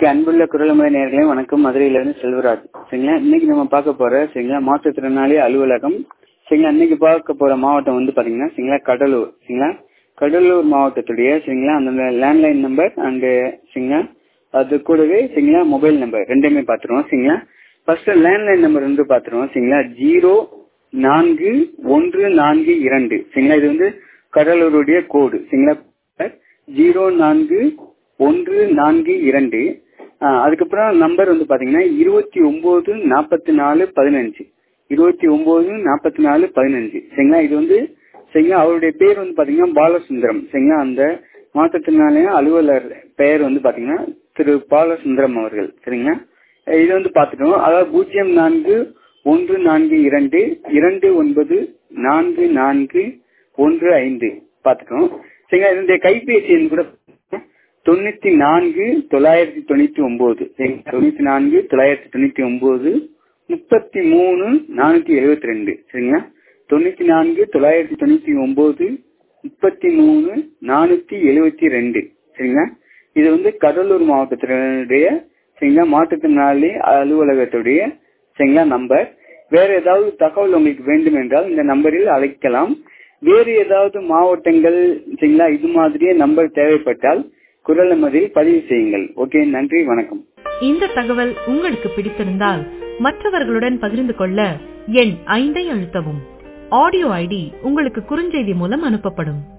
okay அன்புள்ள குரலமுறை நேர்களே வணக்கம் மதுரையிலிருந்து செல்வராஜ் சரிங்களா இன்னைக்கு நம்ம பார்க்க போற சரிங்களா மாற்றுத்திறனாளி அலுவலகம் சரிங்களா இன்னைக்கு பார்க்க போற மாவட்டம் வந்து பாத்தீங்கன்னா சரிங்களா கடலூர் சரிங்களா கடலூர் மாவட்டத்துடைய சரிங்களா அந்த லேண்ட்லைன் நம்பர் அண்ட் சரிங்களா அது கூடவே சரிங்களா மொபைல் நம்பர் ரெண்டுமே பார்த்துருவோம் சரிங்களா ஃபர்ஸ்ட் லேண்ட்லைன் நம்பர் வந்து பார்த்துருவோம் சரிங்களா ஜீரோ நான்கு ஒன்று நான்கு இரண்டு சரிங்களா இது வந்து கடலூருடைய கோடு சரிங்களா ஜீரோ நான்கு ஒன்று நான்கு இரண்டு அதுக்கப்புறம் நம்பர் வந்து பாத்தீங்கன்னா இருபத்தி ஒன்பது நாற்பத்தி நாலு பதினஞ்சு இருபத்தி ஒன்பது நாற்பத்தி நாலு பதினஞ்சு சரிங்களா இது வந்து சரிங்களா அவருடைய பேர் வந்து பாத்தீங்கன்னா பாலசுந்தரம் சரிங்களா அந்த மாற்றத்தினாலே அலுவலர் பெயர் வந்து பாத்தீங்கன்னா திரு பாலசுந்தரம் அவர்கள் சரிங்களா இது வந்து பாத்துட்டோம் அதாவது பூஜ்ஜியம் நான்கு ஒன்று நான்கு இரண்டு இரண்டு ஒன்பது நான்கு நான்கு ஒன்று ஐந்து பாத்துட்டோம் சரிங்களா இதனுடைய கைபேசி எண் கூட தொண்ணூத்தி நான்கு தொள்ளாயிரத்தி தொண்ணூத்தி ஒன்பது தொண்ணூத்தி நான்கு தொள்ளாயிரத்தி தொண்ணூத்தி ஒன்பது முப்பத்தி மூணு நானூத்தி எழுபத்தி ரெண்டு சரிங்களா தொண்ணூத்தி நான்கு தொள்ளாயிரத்தி தொண்ணூத்தி ஒன்பது முப்பத்தி மூணு நானூத்தி எழுபத்தி ரெண்டு சரிங்களா இது வந்து கடலூர் மாவட்டத்தினுடைய சரிங்களா மாற்றுத்திறனாளி அலுவலகத்துடைய சரிங்களா நம்பர் வேற ஏதாவது தகவல் உங்களுக்கு வேண்டும் என்றால் இந்த நம்பரில் அழைக்கலாம் வேறு ஏதாவது மாவட்டங்கள் சரிங்களா இது மாதிரியே நம்பர் தேவைப்பட்டால் குரல் நமதில் பதிவு செய்யுங்கள் ஓகே நன்றி வணக்கம் இந்த தகவல் உங்களுக்கு பிடித்திருந்தால் மற்றவர்களுடன் பகிர்ந்து கொள்ள எண் ஐந்தை அழுத்தவும் ஆடியோ ஐடி உங்களுக்கு குறுஞ்செய்தி மூலம் அனுப்பப்படும்